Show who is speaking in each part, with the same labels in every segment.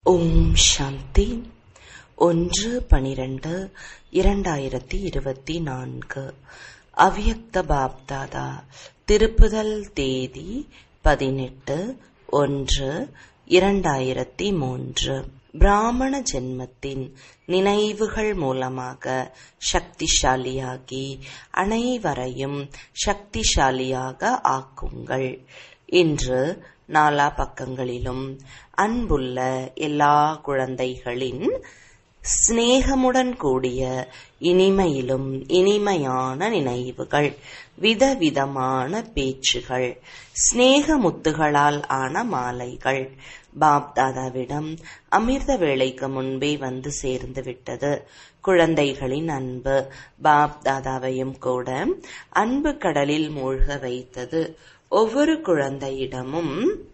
Speaker 1: ஓம் சாந்தி ஒன்று பனிரெண்டு இரண்டாயிரத்தி இருபத்தி நான்கு அவ்யக்த பாப்தாதா திருப்புதல் தேதி பதினெட்டு ஒன்று இரண்டாயிரத்தி மூன்று பிராமண ஜென்மத்தின் நினைவுகள் மூலமாக சக்திசாலியாகி அனைவரையும் சக்திசாலியாக ஆக்குங்கள் இன்று நாலா பக்கங்களிலும் அன்புள்ள எல்லா குழந்தைகளின் சிநேகமுடன் கூடிய இனிமையிலும் இனிமையான நினைவுகள் விதவிதமான பேச்சுகள் சிநேக முத்துகளால் ஆன மாலைகள் பாப்தாதாவிடம் அமிர்த வேளைக்கு முன்பே வந்து சேர்ந்து விட்டது குழந்தைகளின் அன்பு பாப்தாதாவையும் கூட அன்பு கடலில் மூழ்க வைத்தது ஒவ்வொரு குழந்தையிடமும்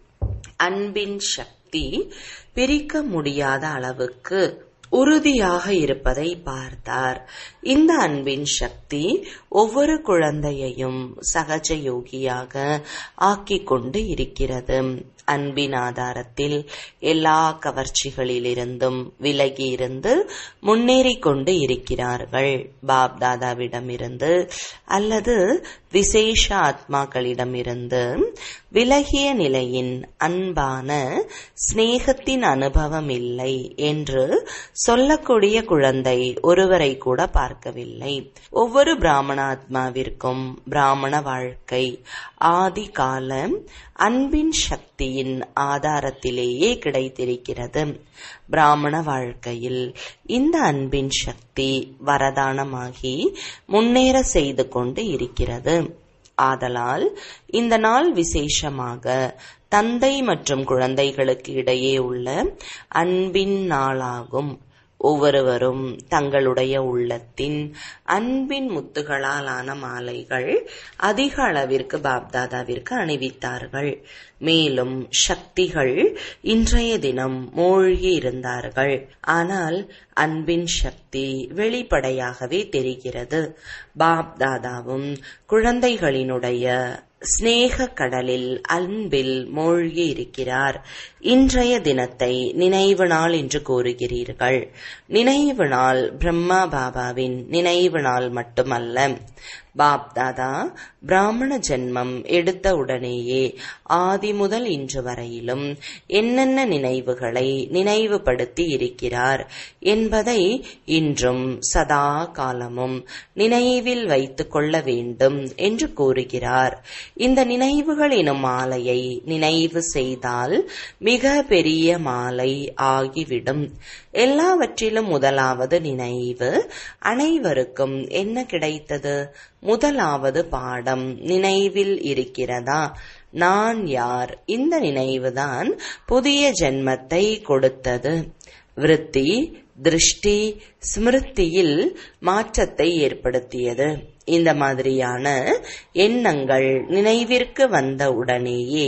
Speaker 1: அன்பின் சக்தி பிரிக்க முடியாத அளவுக்கு உறுதியாக இருப்பதை பார்த்தார் இந்த அன்பின் சக்தி ஒவ்வொரு குழந்தையையும் சகஜ யோகியாக ஆக்கிக் கொண்டு இருக்கிறது அன்பின் ஆதாரத்தில் எல்லா கவர்ச்சிகளிலிருந்தும் விலகி இருந்து முன்னேறி கொண்டு இருக்கிறார்கள் பாப் தாதாவிடமிருந்து அல்லது விசேஷ ஆத்மாக்களிடமிருந்து விலகிய நிலையின் அன்பான சிநேகத்தின் அனுபவம் இல்லை என்று சொல்லக்கூடிய குழந்தை ஒருவரை கூட பார்க்கவில்லை ஒவ்வொரு பிராமணாத்மாவிற்கும் பிராமண வாழ்க்கை ஆதி கால அன்பின் சக்தியின் ஆதாரத்திலேயே கிடைத்திருக்கிறது பிராமண வாழ்க்கையில் இந்த அன்பின் சக்தி வரதானமாகி முன்னேற செய்து கொண்டு இருக்கிறது ஆதலால் இந்த நாள் விசேஷமாக தந்தை மற்றும் குழந்தைகளுக்கு இடையே உள்ள அன்பின் நாளாகும் ஒவ்வொருவரும் தங்களுடைய உள்ளத்தின் அன்பின் முத்துகளாலான மாலைகள் அதிக அளவிற்கு பாப்தாதாவிற்கு அணிவித்தார்கள் மேலும் சக்திகள் இன்றைய தினம் மூழ்கி இருந்தார்கள் ஆனால் அன்பின் சக்தி வெளிப்படையாகவே தெரிகிறது பாப்தாதாவும் குழந்தைகளினுடைய ஸ்நேக கடலில் அன்பில் மூழ்கி இருக்கிறார் இன்றைய தினத்தை நினைவு நாள் என்று கூறுகிறீர்கள் நினைவு நாள் பிரம்மா பாபாவின் நினைவு நாள் மட்டுமல்ல பாப் தாதா பிராமண ஜென்மம் எடுத்த உடனேயே ஆதி முதல் இன்று வரையிலும் என்னென்ன நினைவுகளை நினைவுபடுத்தி இருக்கிறார் என்பதை இன்றும் சதா காலமும் நினைவில் வைத்துக் கொள்ள வேண்டும் என்று கூறுகிறார் இந்த நினைவுகள் எனும் மாலையை நினைவு செய்தால் மிக பெரிய மாலை ஆகிவிடும் எல்லாவற்றிலும் முதலாவது நினைவு அனைவருக்கும் என்ன கிடைத்தது முதலாவது பாடம் நினைவில் இருக்கிறதா நான் யார் இந்த நினைவுதான் புதிய ஜென்மத்தை கொடுத்தது விருத்தி திருஷ்டி ஸ்மிருத்தியில் மாற்றத்தை ஏற்படுத்தியது இந்த மாதிரியான எண்ணங்கள் நினைவிற்கு வந்த உடனேயே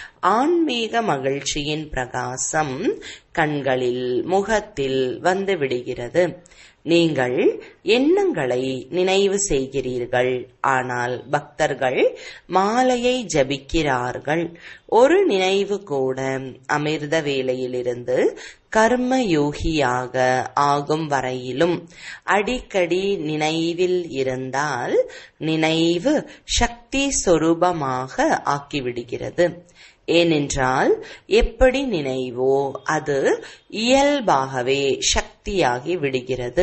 Speaker 1: ஆன்மீக மகிழ்ச்சியின் பிரகாசம் கண்களில் முகத்தில் வந்து விடுகிறது நீங்கள் எண்ணங்களை நினைவு செய்கிறீர்கள் ஆனால் பக்தர்கள் மாலையை ஜபிக்கிறார்கள் ஒரு நினைவு கூட அமிர்த வேலையிலிருந்து கர்ம யோகியாக ஆகும் வரையிலும் அடிக்கடி நினைவில் இருந்தால் நினைவு சக்தி சொரூபமாக ஆக்கிவிடுகிறது ஏனென்றால் எப்படி நினைவோ அது இயல்பாகவே சக்தியாகி விடுகிறது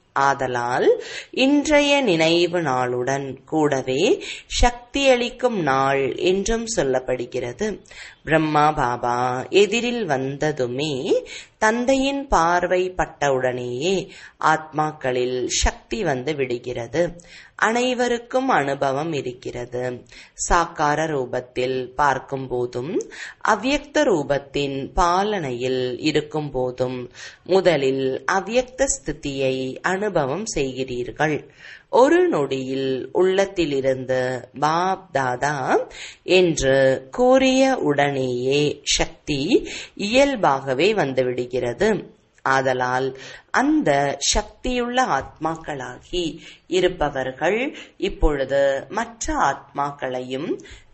Speaker 1: ஆதலால் இன்றைய நினைவு நாளுடன் கூடவே சக்தியளிக்கும் நாள் என்றும் சொல்லப்படுகிறது பிரம்மா பாபா எதிரில் வந்ததுமே தந்தையின் பார்வை பட்டவுடனேயே ஆத்மாக்களில் சக்தி வந்து விடுகிறது அனைவருக்கும் அனுபவம் இருக்கிறது சாக்கார ரூபத்தில் பார்க்கும் போதும் அவ்யக்த ரூபத்தின் பாலனையில் இருக்கும் போதும் முதலில் அவ்யக்த ஸ்திதியை அனுபவம் செய்கிறீர்கள் ஒரு நொடியில் உள்ளத்திலிருந்து பாப் தாதா என்று கூறிய உடனேயே சக்தி இயல்பாகவே வந்துவிடுகிறது ஆதலால் அந்த சக்தியுள்ள ஆத்மாக்களாகி இருப்பவர்கள் இப்பொழுது மற்ற ஆத்மாக்களையும்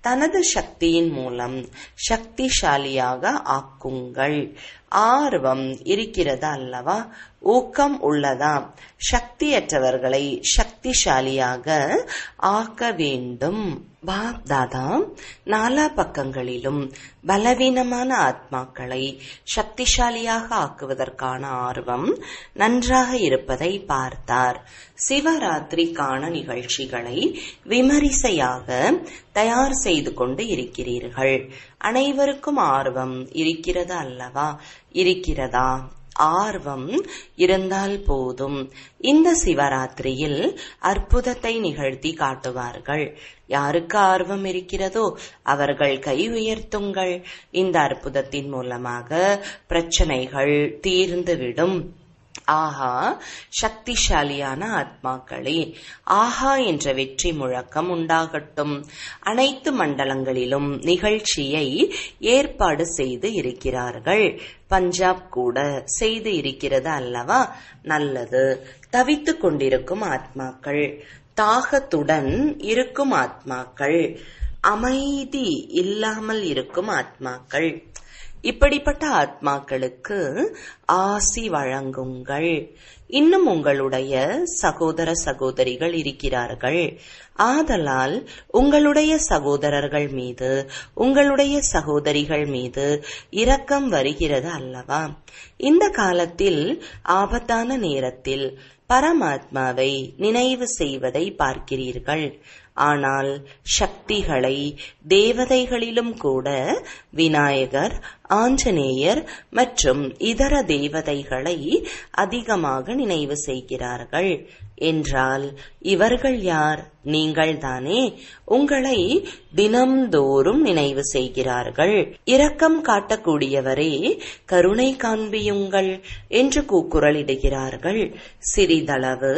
Speaker 1: தனது சக்தியின் மூலம் சக்திசாலியாக ஆக்குங்கள் ஆர்வம் இருக்கிறது அல்லவா ஊக்கம் உள்ளதா சக்தியற்றவர்களை சக்திசாலியாக ஆக்க வேண்டும் பாப் தாதா நாலா பக்கங்களிலும் பலவீனமான ஆத்மாக்களை சக்திசாலியாக ஆக்குவதற்கான ஆர்வம் நன்றாக இருப்பதை பார்த்தார் சிவராத்திரிக்கான நிகழ்ச்சிகளை விமரிசையாக தயார் செய்து கொண்டு இருக்கிறீர்கள் அனைவருக்கும் ஆர்வம் இருக்கிறது அல்லவா இருக்கிறதா ஆர்வம் இருந்தால் போதும் இந்த சிவராத்திரியில் அற்புதத்தை நிகழ்த்தி காட்டுவார்கள் யாருக்கு ஆர்வம் இருக்கிறதோ அவர்கள் கை உயர்த்துங்கள் இந்த அற்புதத்தின் மூலமாக பிரச்சனைகள் தீர்ந்துவிடும் ஆஹா சக்திசாலியான ஆத்மாக்களே ஆஹா என்ற வெற்றி முழக்கம் உண்டாகட்டும் அனைத்து மண்டலங்களிலும் நிகழ்ச்சியை ஏற்பாடு செய்து இருக்கிறார்கள் பஞ்சாப் கூட செய்து இருக்கிறது அல்லவா நல்லது தவித்துக் கொண்டிருக்கும் ஆத்மாக்கள் தாகத்துடன் இருக்கும் ஆத்மாக்கள் அமைதி இல்லாமல் இருக்கும் ஆத்மாக்கள் இப்படிப்பட்ட ஆத்மாக்களுக்கு ஆசி வழங்குங்கள் இன்னும் உங்களுடைய சகோதர சகோதரிகள் இருக்கிறார்கள் ஆதலால் உங்களுடைய சகோதரர்கள் மீது உங்களுடைய சகோதரிகள் மீது இரக்கம் வருகிறது அல்லவா இந்த காலத்தில் ஆபத்தான நேரத்தில் பரமாத்மாவை நினைவு செய்வதை பார்க்கிறீர்கள் ஆனால் சக்திகளை தேவதைகளிலும் கூட விநாயகர் ஆஞ்சநேயர் மற்றும் இதர தேவதைகளை அதிகமாக நினைவு செய்கிறார்கள் என்றால் இவர்கள் யார் நீங்கள்தானே உங்களை தினம்தோறும் நினைவு செய்கிறார்கள் இரக்கம் காட்டக்கூடியவரே கருணை காண்பியுங்கள் என்று கூக்குரலிடுகிறார்கள் சிறிதளவு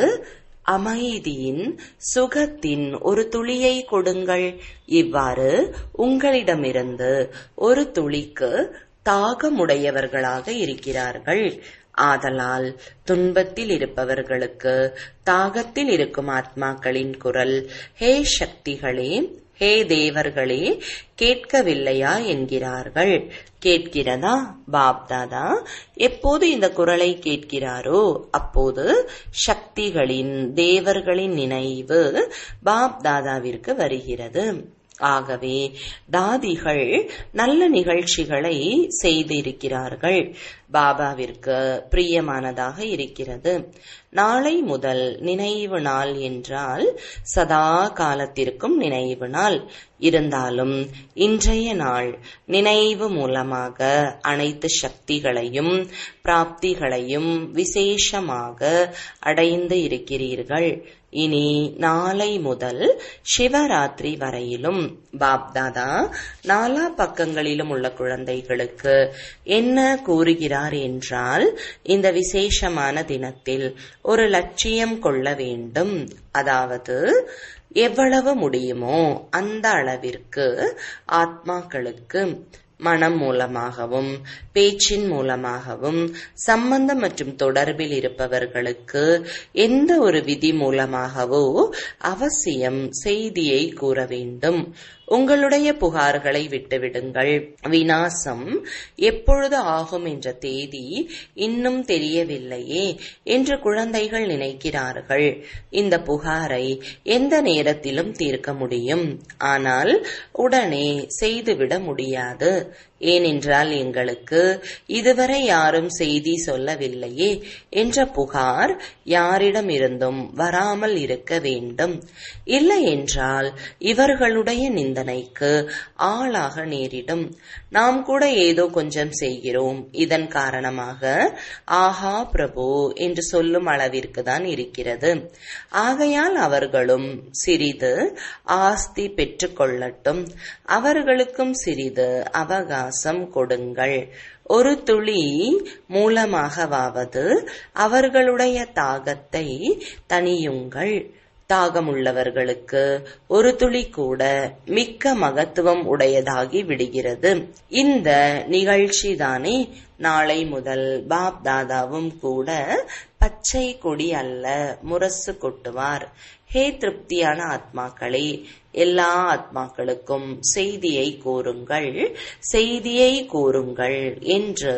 Speaker 1: அமைதியின் சுகத்தின் ஒரு துளியை கொடுங்கள் இவ்வாறு உங்களிடமிருந்து ஒரு துளிக்கு தாகமுடையவர்களாக இருக்கிறார்கள் ஆதலால் துன்பத்தில் இருப்பவர்களுக்கு தாகத்தில் இருக்கும் ஆத்மாக்களின் குரல் ஹே சக்திகளே ஹே தேவர்களே கேட்கவில்லையா என்கிறார்கள் கேட்கிறதா பாப்தாதா எப்போது இந்த குரலை கேட்கிறாரோ அப்போது சக்திகளின் தேவர்களின் நினைவு பாப்தாதாவிற்கு வருகிறது ஆகவே தாதிகள் நல்ல நிகழ்ச்சிகளை செய்திருக்கிறார்கள் பாபாவிற்கு பிரியமானதாக இருக்கிறது நாளை முதல் நினைவு நாள் என்றால் சதா காலத்திற்கும் நினைவு நாள் இருந்தாலும் இன்றைய நாள் நினைவு மூலமாக அனைத்து சக்திகளையும் பிராப்திகளையும் விசேஷமாக அடைந்து இருக்கிறீர்கள் இனி நாளை முதல் சிவராத்திரி வரையிலும் பாப்தாதா நாலா பக்கங்களிலும் உள்ள குழந்தைகளுக்கு என்ன கூறுகிறார் என்றால் இந்த விசேஷமான தினத்தில் ஒரு லட்சியம் கொள்ள வேண்டும் அதாவது எவ்வளவு முடியுமோ அந்த அளவிற்கு ஆத்மாக்களுக்கு மனம் மூலமாகவும் பேச்சின் மூலமாகவும் சம்பந்தம் மற்றும் தொடர்பில் இருப்பவர்களுக்கு எந்த ஒரு விதி மூலமாகவோ அவசியம் செய்தியை கூற வேண்டும் உங்களுடைய புகார்களை விட்டுவிடுங்கள் வினாசம் எப்பொழுது ஆகும் என்ற தேதி இன்னும் தெரியவில்லையே என்று குழந்தைகள் நினைக்கிறார்கள் இந்த புகாரை எந்த நேரத்திலும் தீர்க்க முடியும் ஆனால் உடனே செய்துவிட முடியாது ஏனென்றால் எங்களுக்கு இதுவரை யாரும் செய்தி சொல்லவில்லையே என்ற புகார் யாரிடமிருந்தும் வராமல் இருக்க வேண்டும் இல்லை என்றால் இவர்களுடைய நிந்தனைக்கு ஆளாக நேரிடும் நாம் கூட ஏதோ கொஞ்சம் செய்கிறோம் இதன் காரணமாக ஆஹா பிரபு என்று சொல்லும் அளவிற்கு தான் இருக்கிறது ஆகையால் அவர்களும் சிறிது ஆஸ்தி பெற்றுக்கொள்ளட்டும் அவர்களுக்கும் சிறிது அவகாசம் கொடுங்கள் ஒரு துளி மூலமாகவாவது அவர்களுடைய தாகத்தை தனியுங்கள் தாகமுள்ளவர்களுக்கு ஒரு துளி கூட மிக்க மகத்துவம் உடையதாகி விடுகிறது இந்த நிகழ்ச்சிதானே நாளை முதல் பாப் தாதாவும் கூட பச்சை கொடி அல்ல முரசு கொட்டுவார் ஹே திருப்தியான ஆத்மாக்களே எல்லா ஆத்மாக்களுக்கும் செய்தியை கூறுங்கள் செய்தியை கூறுங்கள் என்று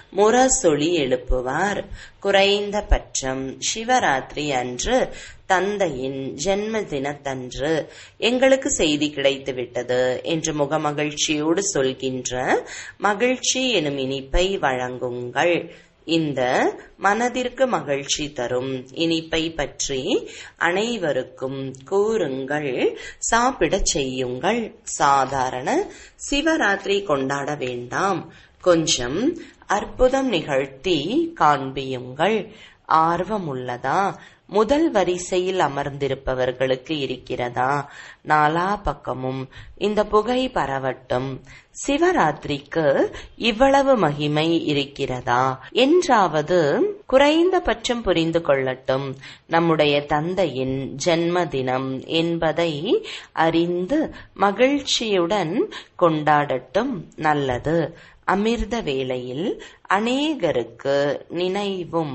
Speaker 1: முரசொலி எழுப்புவார் குறைந்த பட்சம் சிவராத்திரி அன்று தந்தையின் ஜென்ம தினத்தன்று எங்களுக்கு செய்தி கிடைத்து விட்டது என்று முகமகிழ்ச்சியோடு சொல்கின்ற மகிழ்ச்சி எனும் இனிப்பை வழங்குங்கள் இந்த மனதிற்கு மகிழ்ச்சி தரும் இனிப்பை பற்றி அனைவருக்கும் கூறுங்கள் சாப்பிடச் செய்யுங்கள் சாதாரண சிவராத்திரி கொண்டாட வேண்டாம் கொஞ்சம் அற்புதம் நிகழ்த்தி காண்பியுங்கள் ஆர்வம் உள்ளதா முதல் வரிசையில் அமர்ந்திருப்பவர்களுக்கு இருக்கிறதா நாலா பக்கமும் இந்த புகை பரவட்டும் சிவராத்திரிக்கு இவ்வளவு மகிமை இருக்கிறதா என்றாவது குறைந்தபட்சம் புரிந்து கொள்ளட்டும் நம்முடைய தந்தையின் ஜென்ம தினம் என்பதை அறிந்து மகிழ்ச்சியுடன் கொண்டாடட்டும் நல்லது அமிர்த வேளையில் அநேகருக்கு நினைவும்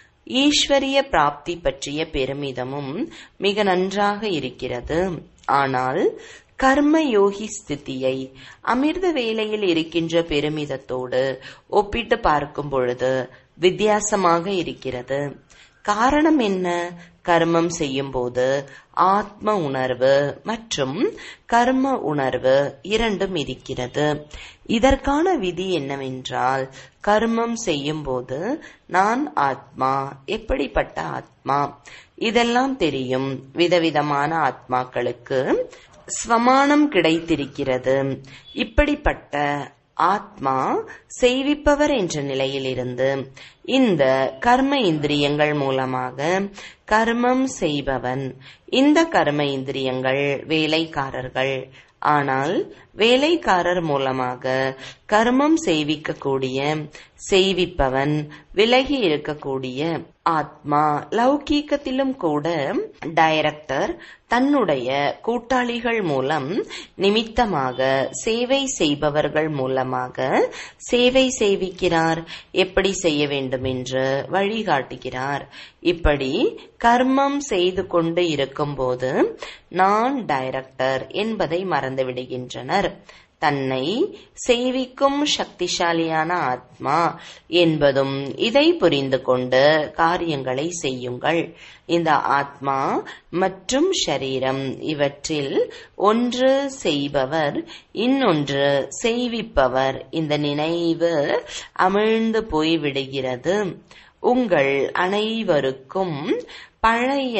Speaker 1: ஈஸ்வரிய பிராப்தி பற்றிய பெருமிதமும் மிக நன்றாக இருக்கிறது ஆனால் கர்மயோகி ஸ்திதியை அமிர்த வேளையில் இருக்கின்ற பெருமிதத்தோடு ஒப்பிட்டு பார்க்கும் பொழுது வித்தியாசமாக இருக்கிறது காரணம் என்ன கர்மம் செய்யும் போது ஆத்ம உணர்வு மற்றும் கர்ம உணர்வு இரண்டும் இருக்கிறது இதற்கான விதி என்னவென்றால் கர்மம் செய்யும் போது நான் ஆத்மா எப்படிப்பட்ட ஆத்மா இதெல்லாம் தெரியும் விதவிதமான ஆத்மாக்களுக்கு ஸ்வமானம் கிடைத்திருக்கிறது இப்படிப்பட்ட ஆத்மா செய்விப்பவர் என்ற நிலையிலிருந்து இந்த கர்ம இந்திரியங்கள் மூலமாக கர்மம் செய்பவன் இந்த கர்ம இந்திரியங்கள் வேலைக்காரர்கள் ஆனால் வேலைக்காரர் மூலமாக கர்மம் செய்விக்கக்கூடிய செய்விப்பவன் விலகி இருக்கக்கூடிய ஆத்மா லௌகீகத்திலும் கூட டைரக்டர் தன்னுடைய கூட்டாளிகள் மூலம் நிமித்தமாக சேவை செய்பவர்கள் மூலமாக சேவை செய்விக்கிறார் எப்படி செய்ய வேண்டும் என்று வழிகாட்டுகிறார் இப்படி கர்மம் செய்து கொண்டு இருக்கும்போது நான் டைரக்டர் என்பதை மறந்துவிடுகின்றனர் தன்னை செய்விக்கும் சக்திசாலியான ஆத்மா என்பதும் இதை புரிந்து கொண்டு காரியங்களை செய்யுங்கள் இந்த ஆத்மா மற்றும் ஷரீரம் இவற்றில் ஒன்று செய்பவர் இன்னொன்று செய்விப்பவர் இந்த நினைவு அமிழ்ந்து போய்விடுகிறது உங்கள் அனைவருக்கும் பழைய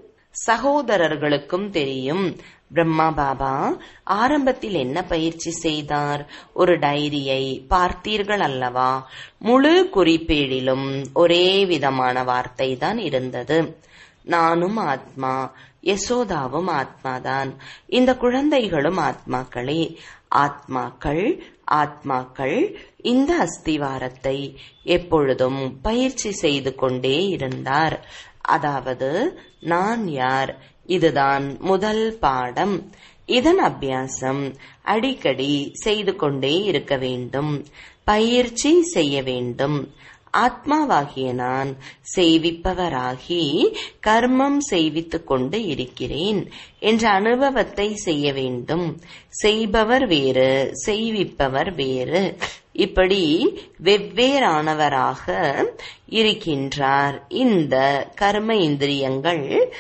Speaker 1: சகோதரர்களுக்கும் தெரியும் பிரம்மா பாபா ஆரம்பத்தில் என்ன பயிற்சி செய்தார் ஒரு டைரியை பார்த்தீர்கள் அல்லவா முழு குறிப்பேடிலும் ஒரே விதமான வார்த்தை தான் இருந்தது நானும் ஆத்மா யசோதாவும் ஆத்மாதான் இந்த குழந்தைகளும் ஆத்மாக்களே ஆத்மாக்கள் ஆத்மாக்கள் இந்த அஸ்திவாரத்தை எப்பொழுதும் பயிற்சி செய்து கொண்டே இருந்தார் அதாவது நான் யார் இதுதான் முதல் பாடம் இதன் அபியாசம் அடிக்கடி செய்து கொண்டே இருக்க வேண்டும் பயிற்சி செய்ய வேண்டும் ஆத்மாவாகிய நான் செய்விப்பவராகி கர்மம் செய்வித்துக் கொண்டு இருக்கிறேன் என்ற அனுபவத்தை செய்ய வேண்டும் செய்பவர் வேறு செய்விப்பவர் வேறு இப்படி வெவ்வேறானவராக இருக்கின்றார் இந்த கர்ம இந்திரியங்கள்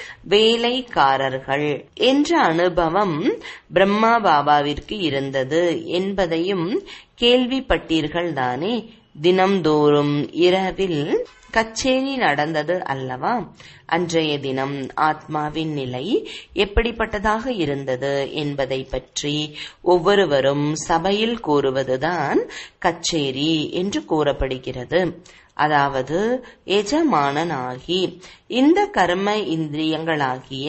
Speaker 1: வேலைக்காரர்கள் என்ற அனுபவம் பிரம்மா பாபாவிற்கு இருந்தது என்பதையும் கேள்விப்பட்டீர்கள் தானே தினம்தோறும் இரவில் கச்சேரி நடந்தது அல்லவா அன்றைய தினம் ஆத்மாவின் நிலை எப்படிப்பட்டதாக இருந்தது என்பதை பற்றி ஒவ்வொருவரும் சபையில் கூறுவதுதான் கச்சேரி என்று கூறப்படுகிறது அதாவது எஜமானனாகி இந்த கர்ம இந்திரியங்களாகிய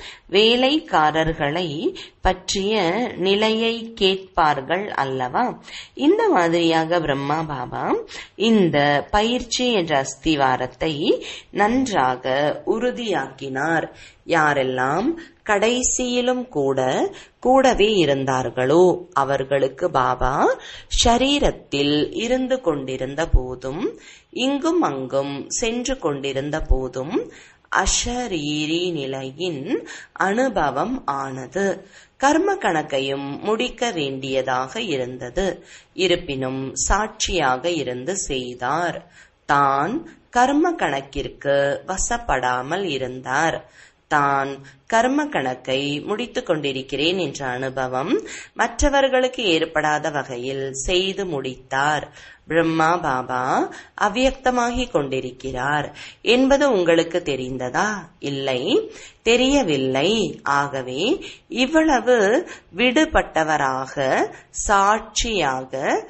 Speaker 1: வேலைக்காரர்களை பற்றிய நிலையை கேட்பார்கள் அல்லவா இந்த மாதிரியாக பிரம்மா பாபா இந்த பயிற்சி என்ற அஸ்திவாரத்தை நன்றாக உறுதியாக்கினார் யாரெல்லாம் கடைசியிலும் கூட கூடவே இருந்தார்களோ அவர்களுக்கு பாபா ஷரீரத்தில் இருந்து கொண்டிருந்த போதும் இங்கும் அங்கும் சென்று கொண்டிருந்த போதும் அஷரீரி நிலையின் அனுபவம் ஆனது கர்ம கணக்கையும் முடிக்க வேண்டியதாக இருந்தது இருப்பினும் சாட்சியாக இருந்து செய்தார் தான் கர்ம கணக்கிற்கு வசப்படாமல் இருந்தார் தான் கர்ம கணக்கை முடித்துக் கொண்டிருக்கிறேன் என்ற அனுபவம் மற்றவர்களுக்கு ஏற்படாத வகையில் செய்து முடித்தார் பிரம்மா பாபா அவ்வியக்தமாகிக் கொண்டிருக்கிறார் என்பது உங்களுக்கு தெரிந்ததா இல்லை தெரியவில்லை ஆகவே இவ்வளவு விடுபட்டவராக சாட்சியாக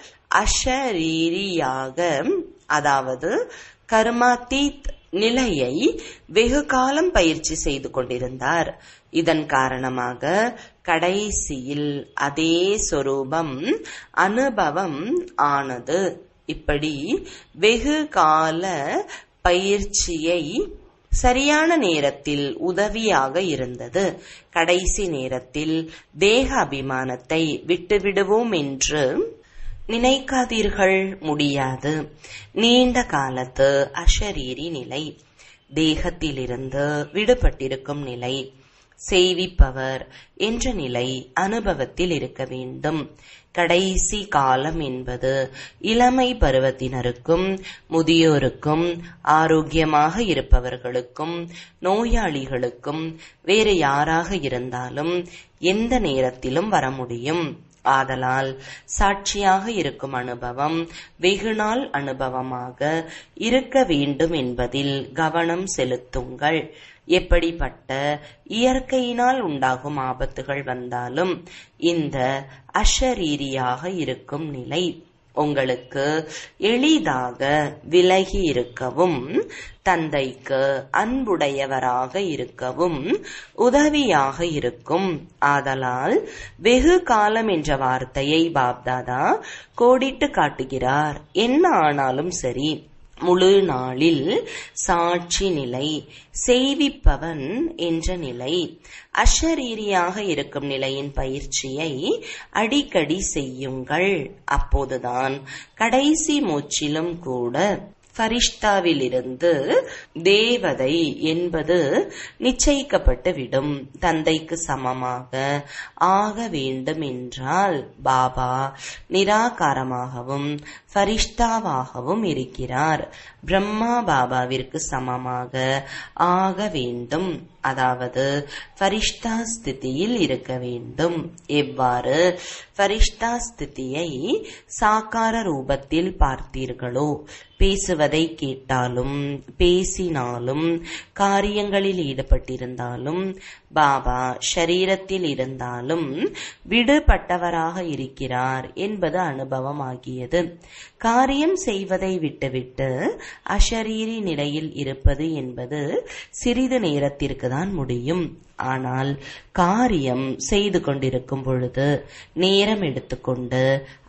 Speaker 1: அஷரீரியாக அதாவது கர்மாத்தீத் நிலையை வெகு காலம் பயிற்சி செய்து கொண்டிருந்தார் இதன் காரணமாக கடைசியில் அதே சொரூபம் அனுபவம் ஆனது இப்படி வெகு கால பயிற்சியை சரியான நேரத்தில் உதவியாக இருந்தது கடைசி நேரத்தில் தேக அபிமானத்தை விட்டுவிடுவோம் என்று நினைக்காதீர்கள் முடியாது நீண்ட காலத்து அஷரீரி நிலை தேகத்திலிருந்து விடுபட்டிருக்கும் நிலை செய்விப்பவர் என்ற நிலை அனுபவத்தில் இருக்க வேண்டும் கடைசி காலம் என்பது இளமை பருவத்தினருக்கும் முதியோருக்கும் ஆரோக்கியமாக இருப்பவர்களுக்கும் நோயாளிகளுக்கும் வேறு யாராக இருந்தாலும் எந்த நேரத்திலும் வர முடியும் ஆதலால் சாட்சியாக இருக்கும் அனுபவம் வெகுநாள் அனுபவமாக இருக்க வேண்டும் என்பதில் கவனம் செலுத்துங்கள் எப்படிப்பட்ட இயற்கையினால் உண்டாகும் ஆபத்துகள் வந்தாலும் இந்த அஷரீரியாக இருக்கும் நிலை உங்களுக்கு எளிதாக விலகி இருக்கவும் தந்தைக்கு அன்புடையவராக இருக்கவும் உதவியாக இருக்கும் ஆதலால் வெகு காலம் என்ற வார்த்தையை பாப்தாதா கோடிட்டு காட்டுகிறார் என்ன ஆனாலும் சரி முழு நாளில் சாட்சி நிலை செய்விப்பவன் என்ற நிலை அஷரீரியாக இருக்கும் நிலையின் பயிற்சியை அடிக்கடி செய்யுங்கள் அப்போதுதான் கடைசி மூச்சிலும் கூட ஃபரிஷ்தாவிலிருந்து தேவதை என்பது நிச்சயிக்கப்பட்டு விடும் தந்தைக்கு சமமாக ஆக வேண்டும் என்றால் பாபா நிராகாரமாகவும் ஃபரிஷ்தாவாகவும் இருக்கிறார் பிரம்மா பாபாவிற்கு சமமாக ஆக வேண்டும் அதாவது ஃபரிஷ்தா ஸ்திதியில் இருக்க வேண்டும் எவ்வாறு ஃபரிஷ்தா ஸ்திதியை சாக்கார ரூபத்தில் பார்த்தீர்களோ பேசுவதை கேட்டாலும் பேசினாலும் காரியங்களில் ஈடுபட்டிருந்தாலும் பாபா ஷரீரத்தில் இருந்தாலும் விடுபட்டவராக இருக்கிறார் என்பது அனுபவமாகியது காரியம் செய்வதை விட்டுவிட்டு அஷரீரி நிலையில் இருப்பது என்பது சிறிது நேரத்திற்கு தான் முடியும் ஆனால் காரியம் செய்து கொண்டிருக்கும் பொழுது நேரம் எடுத்துக்கொண்டு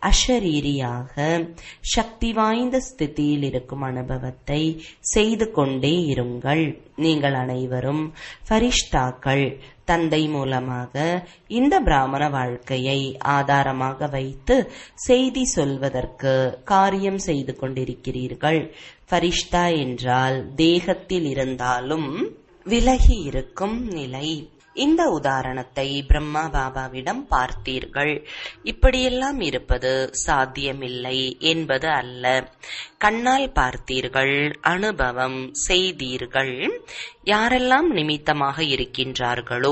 Speaker 1: அஷரீரியாக சக்தி வாய்ந்த ஸ்திதியில் இருக்கும் அனுபவத்தை செய்து கொண்டே இருங்கள் நீங்கள் அனைவரும் ஃபரிஷ்டாக்கள் தந்தை மூலமாக இந்த பிராமண வாழ்க்கையை ஆதாரமாக வைத்து செய்தி சொல்வதற்கு காரியம் செய்து கொண்டிருக்கிறீர்கள் ஃபரிஷ்தா என்றால் தேகத்தில் இருந்தாலும் விலகி இருக்கும் நிலை இந்த உதாரணத்தை பிரம்மா பாபாவிடம் பார்த்தீர்கள் இப்படியெல்லாம் இருப்பது சாத்தியமில்லை என்பது அல்ல கண்ணால் பார்த்தீர்கள் அனுபவம் செய்தீர்கள் யாரெல்லாம் நிமித்தமாக இருக்கின்றார்களோ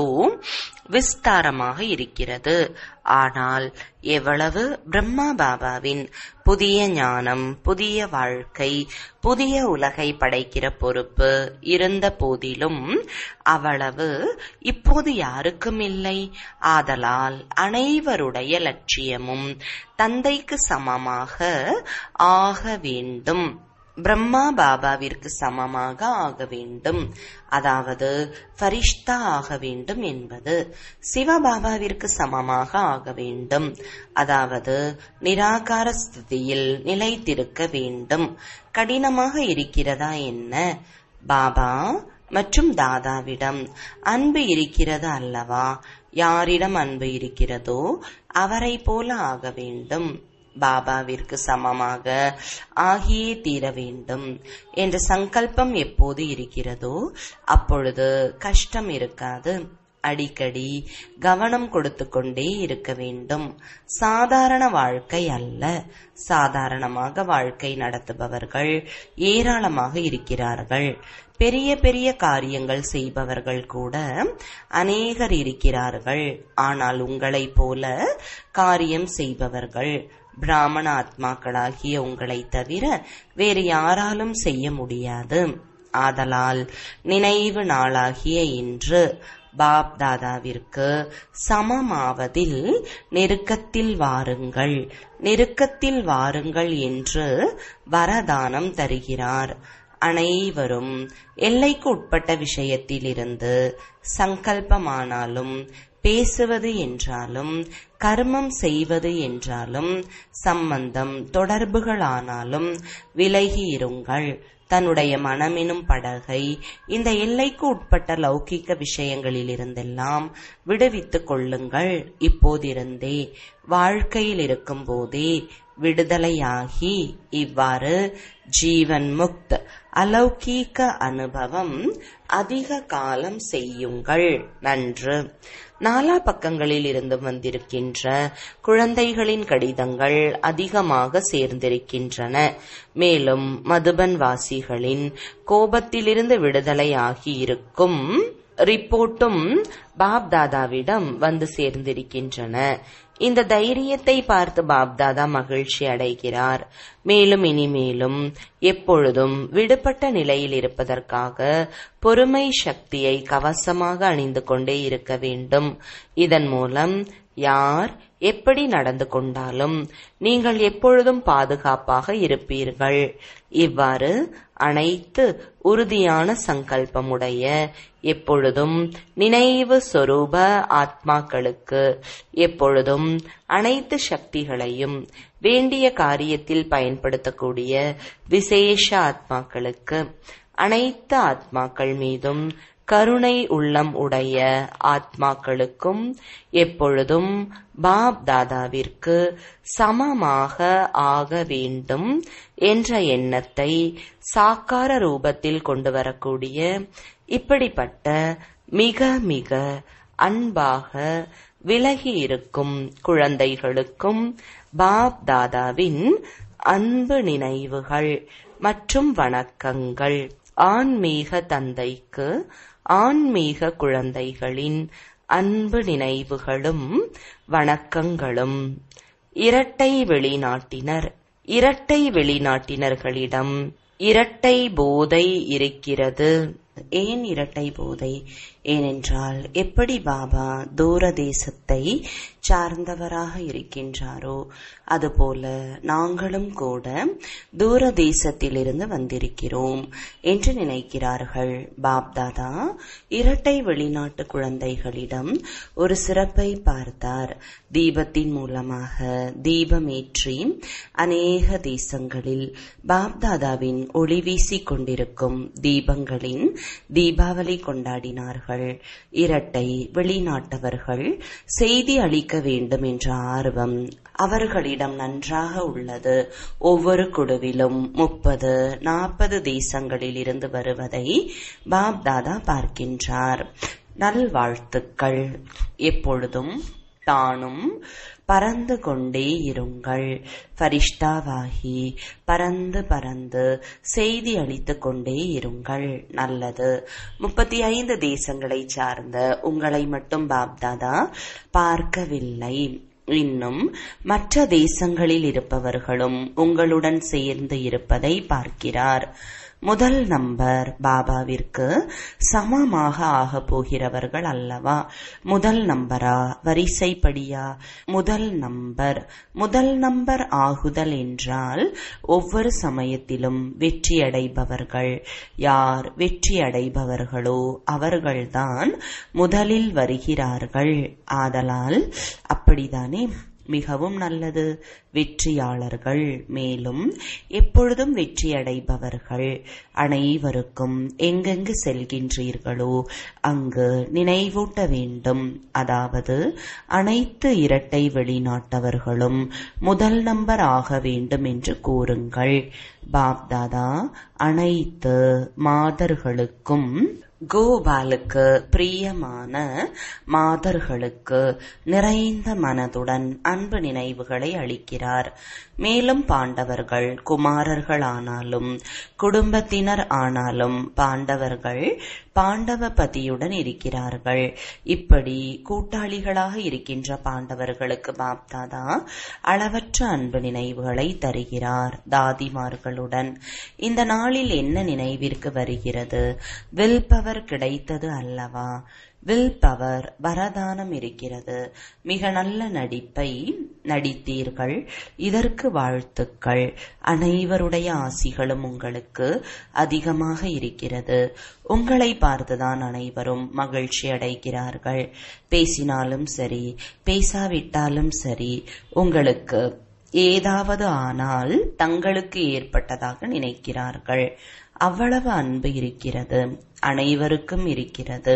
Speaker 1: விஸ்தாரமாக இருக்கிறது ஆனால் எவ்வளவு பிரம்மா பாபாவின் புதிய ஞானம் புதிய வாழ்க்கை புதிய உலகை படைக்கிற பொறுப்பு இருந்த போதிலும் அவ்வளவு இப்போது யாருக்கும் இல்லை ஆதலால் அனைவருடைய லட்சியமும் தந்தைக்கு சமமாக ஆக வேண்டும் பிரம்மா பாபாவிற்கு சமமாக ஆக வேண்டும் அதாவது ஃபரிஷ்தா ஆக வேண்டும் என்பது சிவபாபாவிற்கு சமமாக ஆக வேண்டும் அதாவது நிராகார ஸ்திதியில் நிலைத்திருக்க வேண்டும் கடினமாக இருக்கிறதா என்ன பாபா மற்றும் தாதாவிடம் அன்பு இருக்கிறது அல்லவா யாரிடம் அன்பு இருக்கிறதோ அவரை போல ஆக வேண்டும் பாபாவிற்கு சமமாக ஆகியே தீர வேண்டும் என்ற சங்கல்பம் எப்போது இருக்கிறதோ அப்பொழுது கஷ்டம் இருக்காது அடிக்கடி கவனம் கொடுத்து கொண்டே இருக்க வேண்டும் சாதாரண வாழ்க்கை அல்ல சாதாரணமாக வாழ்க்கை நடத்துபவர்கள் ஏராளமாக இருக்கிறார்கள் பெரிய பெரிய காரியங்கள் செய்பவர்கள் கூட அநேகர் இருக்கிறார்கள் ஆனால் உங்களைப் போல காரியம் செய்பவர்கள் பிராமண ஆத்மாக்களாகிய உங்களை தவிர வேறு யாராலும் செய்ய முடியாது ஆதலால் நினைவு நாளாகிய இன்று பாப் தாதாவிற்கு சமமாவதில் நெருக்கத்தில் வாருங்கள் நெருக்கத்தில் வாருங்கள் என்று வரதானம் தருகிறார் அனைவரும் எல்லைக்கு உட்பட்ட விஷயத்திலிருந்து சங்கல்பமானாலும் பேசுவது என்றாலும் கர்மம் செய்வது என்றாலும் சம்பந்தம் தொடர்புகளானாலும் விலகி இருங்கள் தன்னுடைய மனமெனும் படகை இந்த எல்லைக்கு உட்பட்ட லௌகிக்க விஷயங்களிலிருந்தெல்லாம் விடுவித்துக் கொள்ளுங்கள் இப்போதிருந்தே வாழ்க்கையில் இருக்கும் போதே விடுதலையாகி இவ்வாறு ஜீவன் முக்த் அலௌகீக அனுபவம் அதிக காலம் செய்யுங்கள் நன்று நாலா பக்கங்களில் இருந்து வந்திருக்கின்ற குழந்தைகளின் கடிதங்கள் அதிகமாக சேர்ந்திருக்கின்றன மேலும் மதுபன் வாசிகளின் கோபத்திலிருந்து விடுதலை ஆகியிருக்கும் ரிப்போர்ட்டும் பாப்தாதாவிடம் வந்து சேர்ந்திருக்கின்றன இந்த தைரியத்தை பார்த்து பாப்தாதா மகிழ்ச்சி அடைகிறார் மேலும் இனிமேலும் எப்பொழுதும் விடுபட்ட நிலையில் இருப்பதற்காக பொறுமை சக்தியை கவசமாக அணிந்து கொண்டே இருக்க வேண்டும் இதன் மூலம் யார் எப்படி நடந்து கொண்டாலும் நீங்கள் எப்பொழுதும் பாதுகாப்பாக இருப்பீர்கள் இவ்வாறு அனைத்து உறுதியான சங்கல்பமுடைய எப்பொழுதும் நினைவு சொரூப ஆத்மாக்களுக்கு எப்பொழுதும் அனைத்து சக்திகளையும் வேண்டிய காரியத்தில் பயன்படுத்தக்கூடிய விசேஷ ஆத்மாக்களுக்கு அனைத்து ஆத்மாக்கள் மீதும் கருணை உள்ளம் உடைய ஆத்மாக்களுக்கும் எப்பொழுதும் பாப் தாதாவிற்கு சமமாக ஆக வேண்டும் என்ற எண்ணத்தை சாக்கார ரூபத்தில் கொண்டு வரக்கூடிய இப்படிப்பட்ட மிக மிக அன்பாக விலகி இருக்கும் குழந்தைகளுக்கும் பாப் தாதாவின் அன்பு நினைவுகள் மற்றும் வணக்கங்கள் ஆன்மீக தந்தைக்கு ஆன்மீக குழந்தைகளின் அன்பு நினைவுகளும் வணக்கங்களும் இரட்டை வெளிநாட்டினர் இரட்டை வெளிநாட்டினர்களிடம் இரட்டை போதை இருக்கிறது ஏன் இரட்டை போதை ஏனென்றால் எப்படி பாபா தூர தேசத்தை சார்ந்தவராக இருக்கின்றாரோ அதுபோல நாங்களும் கூட தூர தேசத்திலிருந்து வந்திருக்கிறோம் என்று நினைக்கிறார்கள் பாப்தாதா இரட்டை வெளிநாட்டு குழந்தைகளிடம் ஒரு சிறப்பை பார்த்தார் தீபத்தின் மூலமாக தீபமேற்றி அநேக தேசங்களில் பாப்தாதாவின் ஒளி வீசிக் கொண்டிருக்கும் தீபங்களின் தீபாவளி கொண்டாடினார்கள் இரட்டை வெளிநாட்டவர்கள் செய்தி அளிக்க வேண்டும் என்ற ஆர்வம் அவர்களிடம் நன்றாக உள்ளது ஒவ்வொரு குழுவிலும் முப்பது நாற்பது தேசங்களில் இருந்து வருவதை பாப் தாதா பார்க்கின்றார் நல்வாழ்த்துக்கள் எப்பொழுதும் தானும் பறந்து கொண்டே இருங்கள் பரிஷ்டாவாகி பறந்து பறந்து செய்தி அளித்துக் கொண்டே இருங்கள் நல்லது முப்பத்தி ஐந்து தேசங்களை சார்ந்த உங்களை மட்டும் பாப்தாதா பார்க்கவில்லை இன்னும் மற்ற தேசங்களில் இருப்பவர்களும் உங்களுடன் சேர்ந்து இருப்பதை பார்க்கிறார் முதல் நம்பர் பாபாவிற்கு சமமாக ஆக போகிறவர்கள் அல்லவா முதல் நம்பரா வரிசைப்படியா முதல் நம்பர் முதல் நம்பர் ஆகுதல் என்றால் ஒவ்வொரு சமயத்திலும் வெற்றி அடைபவர்கள் யார் வெற்றி அடைபவர்களோ அவர்கள்தான் முதலில் வருகிறார்கள் ஆதலால் அப்படிதானே மிகவும் நல்லது வெற்றியாளர்கள் மேலும் எப்பொழுதும் வெற்றியடைபவர்கள் அனைவருக்கும் எங்கெங்கு செல்கின்றீர்களோ அங்கு நினைவூட்ட வேண்டும் அதாவது அனைத்து இரட்டை வெளிநாட்டவர்களும் முதல் நம்பர் ஆக வேண்டும் என்று கூறுங்கள் பாப்தாதா அனைத்து மாதர்களுக்கும் கோபாலுக்கு பிரியமான மாதர்களுக்கு நிறைந்த மனதுடன் அன்பு நினைவுகளை அளிக்கிறார் மேலும் பாண்டவர்கள் குமாரர்கள் ஆனாலும் குடும்பத்தினர் ஆனாலும் பாண்டவர்கள் பாண்டவ பதியுடன் இருக்கிறார்கள் இப்படி கூட்டாளிகளாக இருக்கின்ற பாண்டவர்களுக்கு பாப்தாதா அளவற்ற அன்பு நினைவுகளை தருகிறார் தாதிமார்களுடன் இந்த நாளில் என்ன நினைவிற்கு வருகிறது வில் பவர் கிடைத்தது அல்லவா வில் பவர் வரதானம் இருக்கிறது மிக நல்ல நடிப்பை நடித்தீர்கள் இதற்கு வாழ்த்துக்கள் அனைவருடைய ஆசிகளும் உங்களுக்கு அதிகமாக இருக்கிறது உங்களை பார்த்துதான் அனைவரும் மகிழ்ச்சி அடைகிறார்கள் பேசினாலும் சரி பேசாவிட்டாலும் சரி உங்களுக்கு ஏதாவது ஆனால் தங்களுக்கு ஏற்பட்டதாக நினைக்கிறார்கள் அவ்வளவு அன்பு இருக்கிறது அனைவருக்கும் இருக்கிறது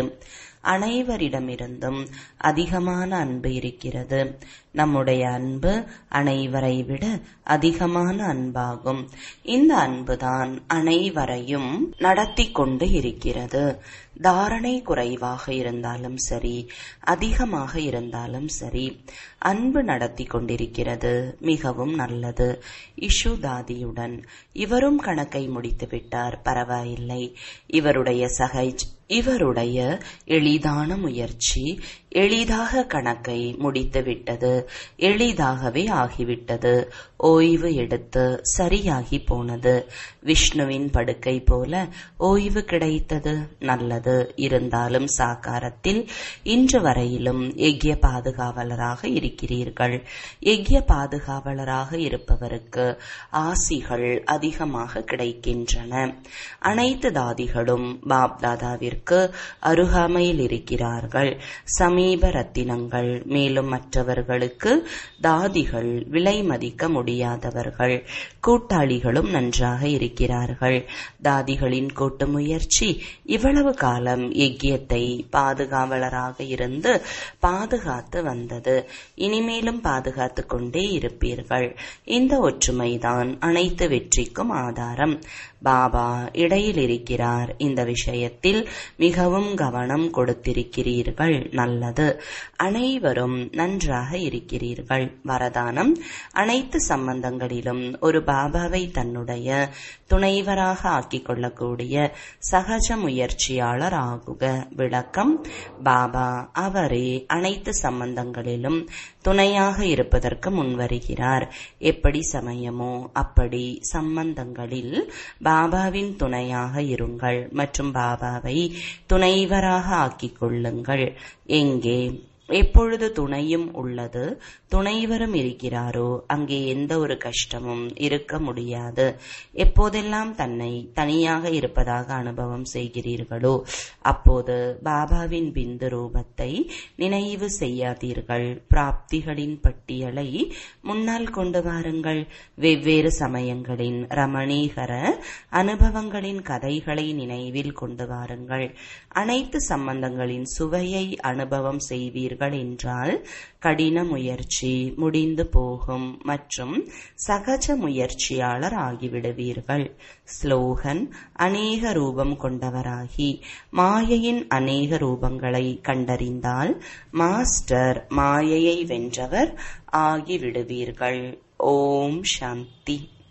Speaker 1: அனைவரிடமிருந்தும் அதிகமான அன்பு இருக்கிறது நம்முடைய அன்பு அனைவரை விட அதிகமான அன்பாகும் இந்த அன்புதான் அனைவரையும் நடத்தி கொண்டு இருக்கிறது தாரணை குறைவாக இருந்தாலும் சரி அதிகமாக இருந்தாலும் சரி அன்பு நடத்தி கொண்டிருக்கிறது மிகவும் நல்லது இஷு தாதியுடன் இவரும் கணக்கை முடித்து விட்டார் பரவாயில்லை இவருடைய சகைஜ் இவருடைய எளிதான முயற்சி எளிதாக கணக்கை முடித்துவிட்டது எளிதாகவே ஆகிவிட்டது ஓய்வு எடுத்து சரியாகி போனது விஷ்ணுவின் படுக்கை போல ஓய்வு கிடைத்தது நல்லது இருந்தாலும் சாக்காரத்தில் இன்று வரையிலும் எக்கிய பாதுகாவலராக இருக்கிறீர்கள் எக்கிய பாதுகாவலராக இருப்பவருக்கு ஆசிகள் அதிகமாக கிடைக்கின்றன அனைத்து தாதிகளும் பாப் தாதாவிற்கு அருகாமையில் இருக்கிறார்கள் சமீப ரத்தினங்கள் மேலும் மற்றவர்களுக்கு தாதிகள் விலை மதிக்க முடியாதவர்கள் கூட்டாளிகளும் நன்றாக இருக்கிறார்கள் தாதிகளின் கூட்டு முயற்சி இவ்வளவு காலம் எக்கியத்தை பாதுகாவலராக இருந்து பாதுகாத்து வந்தது இனிமேலும் பாதுகாத்து கொண்டே இருப்பீர்கள் இந்த ஒற்றுமைதான் அனைத்து வெற்றிக்கும் ஆதாரம் பாபா இடையில் இருக்கிறார் இந்த விஷயத்தில் மிகவும் கவனம் கொடுத்திருக்கிறீர்கள் நல்லது அனைவரும் நன்றாக இருக்கிறீர்கள் வரதானம் அனைத்து சம்பந்தங்களிலும் ஒரு பாபாவை தன்னுடைய துணைவராக ஆக்கிக் கொள்ளக்கூடிய சகஜ முயற்சியாளர் ஆகுக விளக்கம் பாபா அவரே அனைத்து சம்பந்தங்களிலும் துணையாக இருப்பதற்கு முன்வருகிறார் எப்படி சமயமோ அப்படி சம்பந்தங்களில் பாபாவின் துணையாக இருங்கள் மற்றும் பாபாவை துணைவராக ஆக்கிக் கொள்ளுங்கள் எங்கே எப்பொழுது துணையும் உள்ளது துணைவரும் இருக்கிறாரோ அங்கே எந்த ஒரு கஷ்டமும் இருக்க முடியாது எப்போதெல்லாம் தன்னை தனியாக இருப்பதாக அனுபவம் செய்கிறீர்களோ அப்போது பாபாவின் பிந்து ரூபத்தை நினைவு செய்யாதீர்கள் பிராப்திகளின் பட்டியலை முன்னால் கொண்டு வாருங்கள் வெவ்வேறு சமயங்களின் ரமணீகர அனுபவங்களின் கதைகளை நினைவில் கொண்டு வாருங்கள் அனைத்து சம்பந்தங்களின் சுவையை அனுபவம் செய்வீர்கள் என்றால் கடின முயற்சி முடிந்து போகும் மற்றும் சகஜ முயற்சியாளர் ஆகிவிடுவீர்கள் ஸ்லோகன் அநேக ரூபம் கொண்டவராகி மாயையின் அநேக ரூபங்களை கண்டறிந்தால் மாஸ்டர் மாயையை வென்றவர் ஆகிவிடுவீர்கள் ஓம் சாந்தி